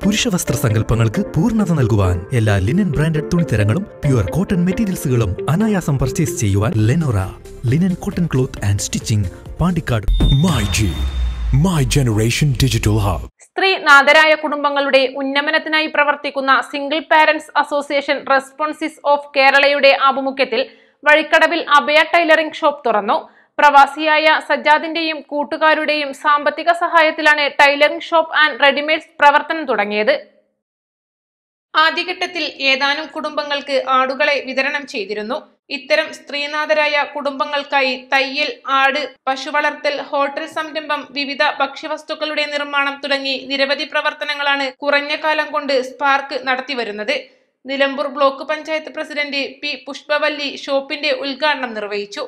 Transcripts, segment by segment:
പുരുഷ വസ്ത്ര സങ്കല്പങ്ങൾക്ക് പൂർണ്ണത നൽകുവാൻ എല്ലാ ലിനൻ ബ്രാൻഡഡ് തുണിത്തരങ്ങളും പ്യുവർ കോട്ടൺ മെറ്റീരിയൽസുകളും അനായാസം പർച്ചേസ് ചെയ്യുവാൻ Lenora linen cotton cloth and stitching Pandikkad My G, My Generation Digital Hub. സ്ത്രീ നാഥരായ കുടുംബങ്ങളുടെ ഉന്നമനത്തിനായി പ്രവർത്തിക്കുന്ന single parents association responses of കേരളയുടെ ആഭിമുഖ്യത്തിൽ വഴിക്കടവിൽ അഭയ ടൈലറിംഗ് ഷോപ്പ് തുറന്നു പ്രവാസിയായ സജ്ജാദിന്റെയും കൂട്ടുകാരുടെയും സാമ്പത്തിക സഹായത്തിലാണ് ടൈലറിംഗ് ഷോപ്പ് ആൻഡ് റെഡിമെയ്ഡ്സ് പ്രവർത്തനം തുടങ്ങിയത് ആദ്യഘട്ടത്തിൽ ഏതാനും കുടുംബങ്ങൾക്ക് ആടുകളെ വിതരണം ചെയ്തിരുന്നു ഇത്തരം സ്ത്രീനാഥരായ കുടുംബങ്ങൾക്കായി തയ്യൽ ആട് പശുവളർത്തൽ ഹോട്ടൽ സംരംഭം വിവിധ ഭക്ഷ്യവസ്തുക്കളുടെ നിർമ്മാണം തുടങ്ങി നിരവധി പ്രവർത്തനങ്ങളാണ് കുറഞ്ഞ കാലം കൊണ്ട് സ്പാർക്ക് നടത്തിവരുന്നത് Nilambur block panchayat president P Pushpavalli ഷോപ്പിന്റെ ഉദ്ഘാടനം നിർവഹിച്ചു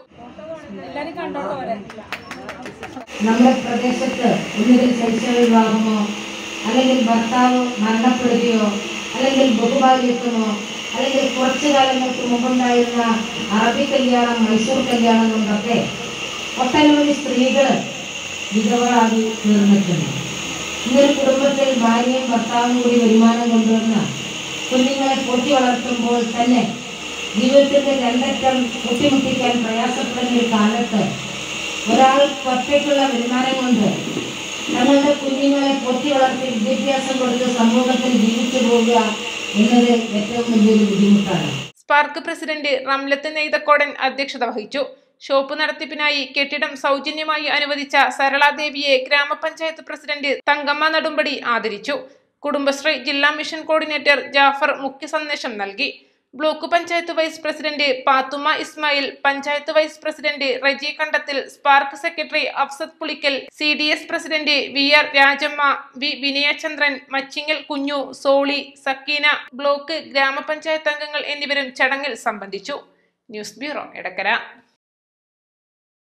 നമ്മുടെ പ്രദേശത്ത് ഒന്നുകിൽ ശൈശവ വിവാഹമോ അല്ലെങ്കിൽ ഭർത്താവ് മരണപ്പെടുകയോ അല്ലെങ്കിൽ ബഹുഭാഗ്യത്വമോ അല്ലെങ്കിൽ കുറച്ചു കാലങ്ങൾക്ക് മുമ്പുണ്ടായിരുന്ന അറബി കല്യാണം മൈസൂർ കല്യാണം കൊണ്ടൊക്കെ ഒട്ടനവധി സ്ത്രീകൾ വിധവകളായി തീർന്നിട്ടുണ്ട് ഇന്നൊരു കുടുംബത്തിൽ ഭാര്യയും ഭർത്താവും കൂടി വരുമാനം കൊണ്ടുവന്ന് കുഞ്ഞുങ്ങളെ പോറ്റി വളർത്തുമ്പോൾ തന്നെ ജീവിതത്തിന്റെ രണ്ടറ്റം കൂട്ടിമുട്ടിക്കാൻ പ്രയാസപ്പെടുന്ന ഒരു കാലത്ത് ഒരാൾ ഒറ്റയ്ക്കുള്ള വരുമാനം കൊണ്ട് തങ്ങളുടെ കുഞ്ഞുങ്ങളെ പൊത്തി വളർത്തി വിദ്യാഭ്യാസം കൊടുത്ത് സമൂഹത്തിൽ ജീവിച്ചു പോവുക എന്നത് ഏറ്റവും വലിയൊരു ബുദ്ധിമുട്ടാണ് സ്പാർക്ക് പ്രസിഡന്റ് റംലത്ത് നെയ്തക്കോടൻ അധ്യക്ഷത വഹിച്ചു ഷോപ്പ് നടത്തിപ്പിനായി കെട്ടിടം സൗജന്യമായി അനുവദിച്ച സരളാദേവിയെ ഗ്രാമപഞ്ചായത്ത് പ്രസിഡന്റ് തങ്കമ്മ നെടുമ്പടി ആദരിച്ചു കുടുംബശ്രീ ജില്ലാ മിഷൻ കോർഡിനേറ്റർ ജാഫർ മുഖ്യ സന്ദേശം നൽകി block panchayat vice president Pathumma Ismail panchayat vice president Reji Kandathil spark secretary Afsath Pulikkal C D S president V R Rajamma V Vinayachandran Machingal Kunju Soli Sakeena block ഗ്രാമപഞ്ചായത്ത് അംഗങ്ങൾ എന്നിവരും ചടങ്ങിൽ സംബന്ധിച്ചു ന്യൂസ് ബ്യൂറോ എടക്കര